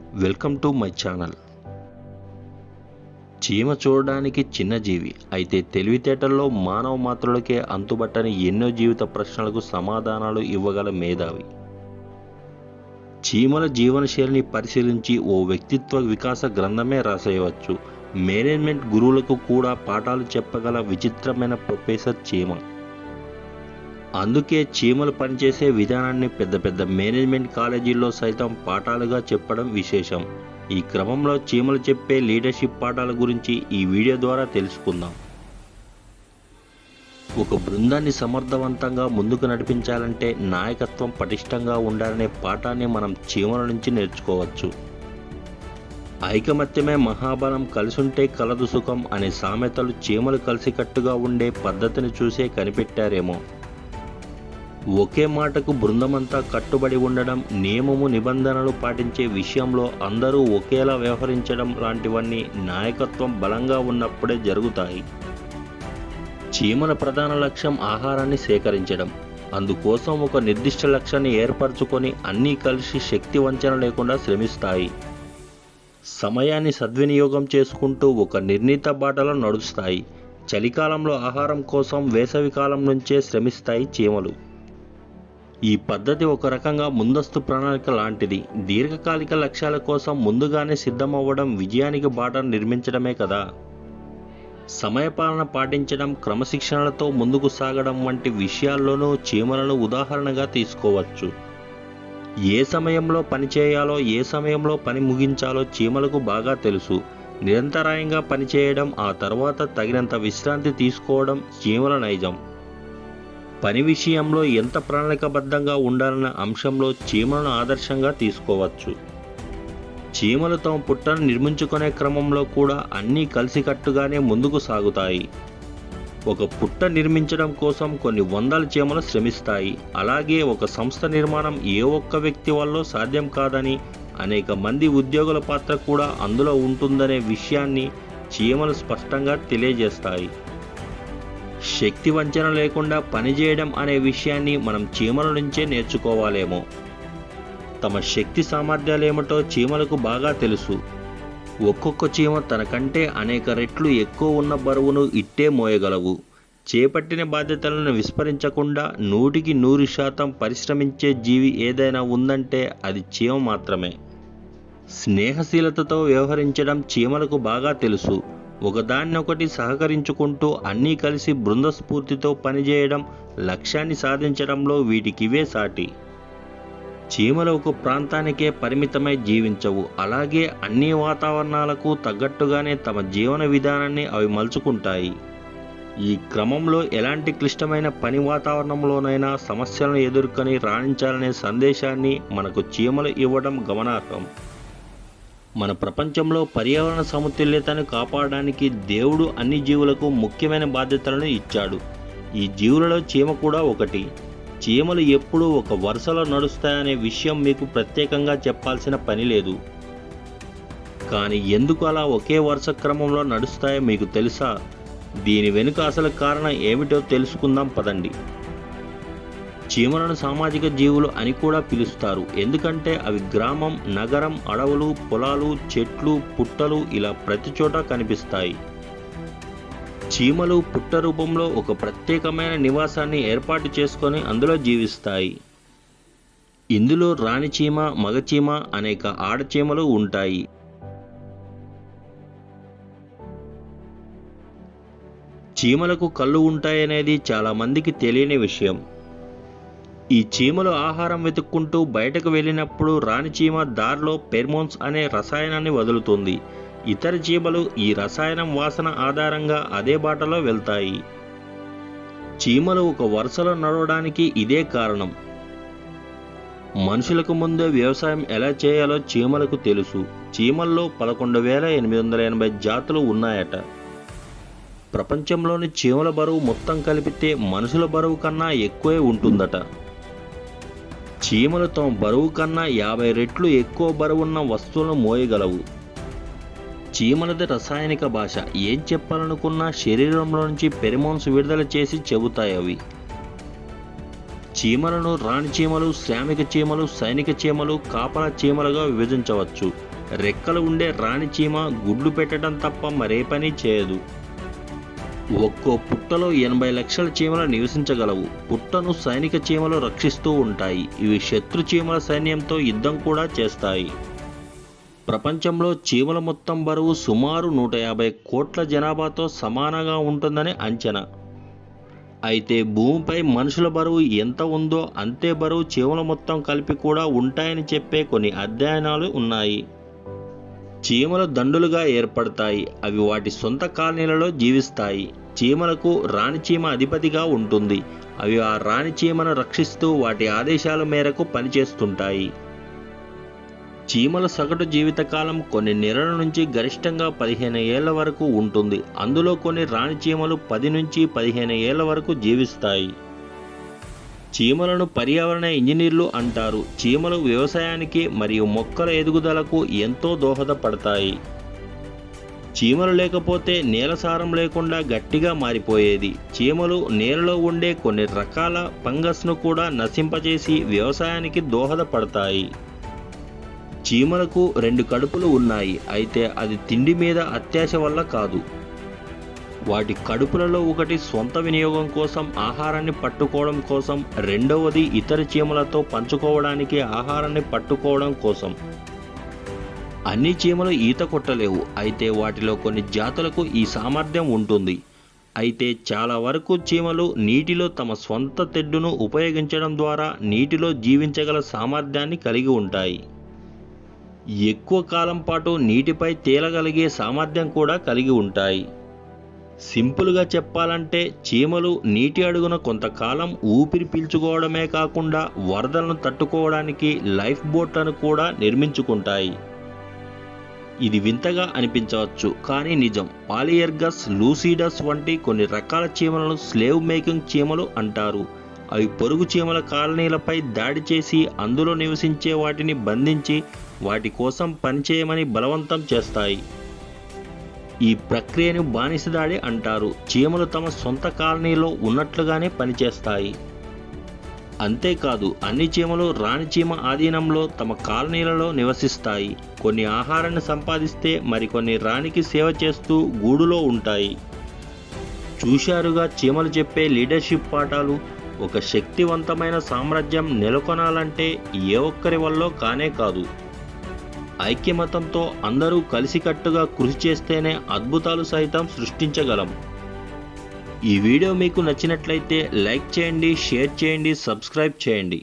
welcome to my channel చీమ చూడడానికి చిన్న జీవి అయితే తెలివితేటల్లో మానవ మాత్రులకే అంతుబట్టని ఎన్నో జీవిత ప్రశ్నలకు సమాధానాలు ఇవ్వగల మేధావి చీమల జీవనశైలిని పరిశీలించి ఓ వ్యక్తిత్వ వికాస గ్రంథమే రాసేయవచ్చు మేనేజ్మెంట్ గురువులకు కూడా పాఠాలు చెప్పగల విచిత్రమైన ప్రొఫెసర్ చీమ అందుకే చీమలు పనిచేసే విధానాన్ని పెద్ద పెద్ద మేనేజ్మెంట్ కాలేజీల్లో సైతం పాఠాలుగా చెప్పడం విశేషం ఈ క్రమంలో చీమలు చెప్పే లీడర్షిప్ పాఠాల గురించి ఈ వీడియో ద్వారా తెలుసుకుందాం ఒక బృందాన్ని సమర్థవంతంగా ముందుకు నడిపించాలంటే నాయకత్వం పటిష్టంగా ఉండాలనే పాఠాన్ని మనం చీమల నుంచి నేర్చుకోవచ్చు ఐకమత్యమే మహాబలం కలిసుంటే కలదు సుఖం అనే సామెతలు చీమలు కలిసికట్టుగా ఉండే పద్ధతిని చూసే కనిపెట్టారేమో ఒకే మాటకు బృందమంతా కట్టుబడి ఉండడం నియమము నిబంధనలు పాటించే విషయంలో అందరూ ఒకేలా వ్యవహరించడం లాంటివన్నీ నాయకత్వం బలంగా ఉన్నప్పుడే జరుగుతాయి చీమల ప్రధాన లక్ష్యం ఆహారాన్ని సేకరించడం అందుకోసం ఒక నిర్దిష్ట లక్ష్యాన్ని ఏర్పరచుకొని అన్నీ కలిసి శక్తి వంచన లేకుండా శ్రమిస్తాయి సమయాన్ని సద్వినియోగం చేసుకుంటూ ఒక నిర్ణీత బాటలో నడుస్తాయి చలికాలంలో ఆహారం కోసం వేసవి కాలం నుంచే శ్రమిస్తాయి చీమలు ఈ పద్ధతి ఒక రకంగా ముందస్తు ప్రణాళిక లాంటిది దీర్ఘకాలిక లక్ష్యాల కోసం ముందుగానే సిద్ధమవ్వడం విజయానికి బాటను నిర్మించడమే కదా సమయపాలన పాటించడం క్రమశిక్షణలతో ముందుకు సాగడం వంటి విషయాల్లోనూ చీమలను ఉదాహరణగా తీసుకోవచ్చు ఏ సమయంలో పని చేయాలో ఏ సమయంలో పని ముగించాలో చీమలకు బాగా తెలుసు నిరంతరాయంగా పనిచేయడం ఆ తర్వాత తగినంత విశ్రాంతి తీసుకోవడం చీమల నైజం పని విషయంలో ఎంత ప్రణాళికబద్ధంగా ఉండాలన్న అంశంలో చీమలను ఆదర్శంగా తీసుకోవచ్చు చీమలు తమ పుట్టను నిర్మించుకునే క్రమంలో కూడా అన్నీ కలిసికట్టుగానే ముందుకు సాగుతాయి ఒక పుట్ట నిర్మించడం కోసం కొన్ని వందల చీమలు శ్రమిస్తాయి అలాగే ఒక సంస్థ నిర్మాణం ఏ ఒక్క వ్యక్తి వల్ల సాధ్యం కాదని అనేక మంది ఉద్యోగుల పాత్ర కూడా అందులో ఉంటుందనే విషయాన్ని చీమలు స్పష్టంగా తెలియజేస్తాయి శక్తి వంచన లేకుండా పనిచేయడం అనే విషయాన్ని మనం చీమల నుంచే నేర్చుకోవాలేమో తమ శక్తి సామర్థ్యాలేమిటో చీమలకు బాగా తెలుసు ఒక్కొక్క చీమ తనకంటే అనేక రెట్లు ఎక్కువ ఉన్న బరువును ఇట్టే మోయగలవు చేపట్టిన బాధ్యతలను విస్మరించకుండా నూటికి నూరు శాతం పరిశ్రమించే జీవి ఏదైనా ఉందంటే అది చీమ మాత్రమే స్నేహశీలతతో వ్యవహరించడం చీమలకు బాగా తెలుసు ఒకదాన్నొకటి సహకరించుకుంటూ అన్నీ కలిసి బృంద స్ఫూర్తితో పనిచేయడం లక్ష్యాన్ని సాధించడంలో వీటికివే సాటి చీమలు ఒక ప్రాంతానికే పరిమితమై జీవించవు అలాగే అన్ని వాతావరణాలకు తగ్గట్టుగానే తమ జీవన విధానాన్ని అవి మలుచుకుంటాయి ఈ క్రమంలో ఎలాంటి క్లిష్టమైన పని వాతావరణంలోనైనా సమస్యలను ఎదుర్కొని రాణించాలనే సందేశాన్ని మనకు చీమలు ఇవ్వడం గమనార్హం మన ప్రపంచంలో పర్యావరణ సమతుల్యతను కాపాడడానికి దేవుడు అన్ని జీవులకు ముఖ్యమైన బాధ్యతలను ఇచ్చాడు ఈ జీవులలో చీమ కూడా ఒకటి చీమలు ఎప్పుడూ ఒక వరుసలో నడుస్తాయనే విషయం మీకు ప్రత్యేకంగా చెప్పాల్సిన పని లేదు కానీ ఎందుకు అలా ఒకే వరుస క్రమంలో నడుస్తాయో మీకు తెలుసా దీని వెనుక అసలు కారణం ఏమిటో తెలుసుకుందాం పదండి చీమలను సామాజిక జీవులు అని కూడా పిలుస్తారు ఎందుకంటే అవి గ్రామం నగరం అడవులు పొలాలు చెట్లు పుట్టలు ఇలా ప్రతి చోట కనిపిస్తాయి చీమలు పుట్ట రూపంలో ఒక ప్రత్యేకమైన నివాసాన్ని ఏర్పాటు చేసుకొని అందులో జీవిస్తాయి ఇందులో రాణి చీమ మగచీమ అనేక ఆడచీమలు ఉంటాయి చీమలకు కళ్ళు ఉంటాయనేది చాలా మందికి తెలియని విషయం ఈ చీమలు ఆహారం వెతుక్కుంటూ బయటకు వెళ్ళినప్పుడు రాణి చీమ దారిలో పెర్మోన్స్ అనే రసాయనాన్ని వదులుతుంది ఇతర చీమలు ఈ రసాయనం వాసన ఆధారంగా అదే బాటలో వెళ్తాయి చీమలు ఒక వరుసలో నడవడానికి ఇదే కారణం మనుషులకు ముందే వ్యవసాయం ఎలా చేయాలో చీమలకు తెలుసు చీమల్లో పదకొండు వేల ఎనిమిది వందల ఎనభై జాతులు ఉన్నాయట ప్రపంచంలోని చీమల బరువు మొత్తం కలిపితే మనుషుల బరువు కన్నా ఎక్కువే ఉంటుందట చీమలు తమ బరువు కన్నా యాభై రెట్లు ఎక్కువ బరువున్న వస్తువులను మోయగలవు చీమలది రసాయనిక భాష ఏం చెప్పాలనుకున్నా శరీరంలో నుంచి పెరిమోన్స్ విడుదల చేసి చెబుతాయి అవి చీమలను రాణి చీమలు శ్రామిక చీమలు సైనిక చీమలు కాపలా చీమలుగా విభజించవచ్చు రెక్కలు ఉండే రాణి చీమ గుడ్లు పెట్టడం తప్ప మరే పని చేయదు ఒక్కో పుట్టలో ఎనభై లక్షల చీమలు నివసించగలవు పుట్టను సైనిక చీమలు రక్షిస్తూ ఉంటాయి ఇవి శత్రు చీమల సైన్యంతో యుద్ధం కూడా చేస్తాయి ప్రపంచంలో చీమల మొత్తం బరువు సుమారు నూట యాభై కోట్ల జనాభాతో సమానంగా ఉంటుందని అంచనా అయితే భూమిపై మనుషుల బరువు ఎంత ఉందో అంతే బరువు చీమల మొత్తం కలిపి కూడా ఉంటాయని చెప్పే కొన్ని అధ్యయనాలు ఉన్నాయి చీమలు దండులుగా ఏర్పడతాయి అవి వాటి సొంత కాలనీలలో జీవిస్తాయి చీమలకు రాణి చీమ అధిపతిగా ఉంటుంది అవి ఆ రాణి చీమను రక్షిస్తూ వాటి ఆదేశాల మేరకు పనిచేస్తుంటాయి చీమల సగటు జీవితకాలం కొన్ని నెలల నుంచి గరిష్టంగా పదిహేను ఏళ్ల వరకు ఉంటుంది అందులో కొన్ని రాణి చీమలు పది నుంచి పదిహేను ఏళ్ల వరకు జీవిస్తాయి చీమలను పర్యావరణ ఇంజనీర్లు అంటారు చీమలు వ్యవసాయానికి మరియు మొక్కల ఎదుగుదలకు ఎంతో దోహదపడతాయి చీమలు లేకపోతే నేల సారం లేకుండా గట్టిగా మారిపోయేది చీమలు నేలలో ఉండే కొన్ని రకాల ఫంగస్ను కూడా నశింపజేసి వ్యవసాయానికి దోహదపడతాయి చీమలకు రెండు కడుపులు ఉన్నాయి అయితే అది తిండి మీద అత్యాశ వల్ల కాదు వాటి కడుపులలో ఒకటి స్వంత వినియోగం కోసం ఆహారాన్ని పట్టుకోవడం కోసం రెండవది ఇతర చీమలతో పంచుకోవడానికి ఆహారాన్ని పట్టుకోవడం కోసం అన్ని చీమలు ఈత కొట్టలేవు అయితే వాటిలో కొన్ని జాతులకు ఈ సామర్థ్యం ఉంటుంది అయితే చాలా వరకు చీమలు నీటిలో తమ స్వంత తెడ్డును ఉపయోగించడం ద్వారా నీటిలో జీవించగల సామర్థ్యాన్ని కలిగి ఉంటాయి ఎక్కువ కాలం పాటు నీటిపై తేలగలిగే సామర్థ్యం కూడా కలిగి ఉంటాయి సింపుల్గా చెప్పాలంటే చీమలు నీటి అడుగున కొంతకాలం ఊపిరి పీల్చుకోవడమే కాకుండా వరదలను తట్టుకోవడానికి లైఫ్ బోట్లను కూడా నిర్మించుకుంటాయి ఇది వింతగా అనిపించవచ్చు కానీ నిజం పాలియర్గస్ లూసిడస్ వంటి కొన్ని రకాల చీమలను స్లేవ్ మేకింగ్ చీమలు అంటారు అవి పొరుగు చీమల కాలనీలపై దాడి చేసి అందులో నివసించే వాటిని బంధించి వాటి కోసం పనిచేయమని బలవంతం చేస్తాయి ఈ ప్రక్రియను బానిసదాడి అంటారు చీమలు తమ సొంత కాలనీలో ఉన్నట్లుగానే పనిచేస్తాయి అంతేకాదు అన్ని చీమలు రాణి చీమ ఆధీనంలో తమ కాలనీలలో నివసిస్తాయి కొన్ని ఆహారాన్ని సంపాదిస్తే మరికొన్ని రాణికి సేవ చేస్తూ గూడులో ఉంటాయి చూశారుగా చీమలు చెప్పే లీడర్షిప్ పాఠాలు ఒక శక్తివంతమైన సామ్రాజ్యం నెలకొనాలంటే ఏ ఒక్కరి వల్ల కానే కాదు ఐక్యమతంతో అందరూ కలిసికట్టుగా కృషి చేస్తేనే అద్భుతాలు సైతం సృష్టించగలం ఈ వీడియో మీకు నచ్చినట్లయితే లైక్ చేయండి షేర్ చేయండి సబ్స్క్రైబ్ చేయండి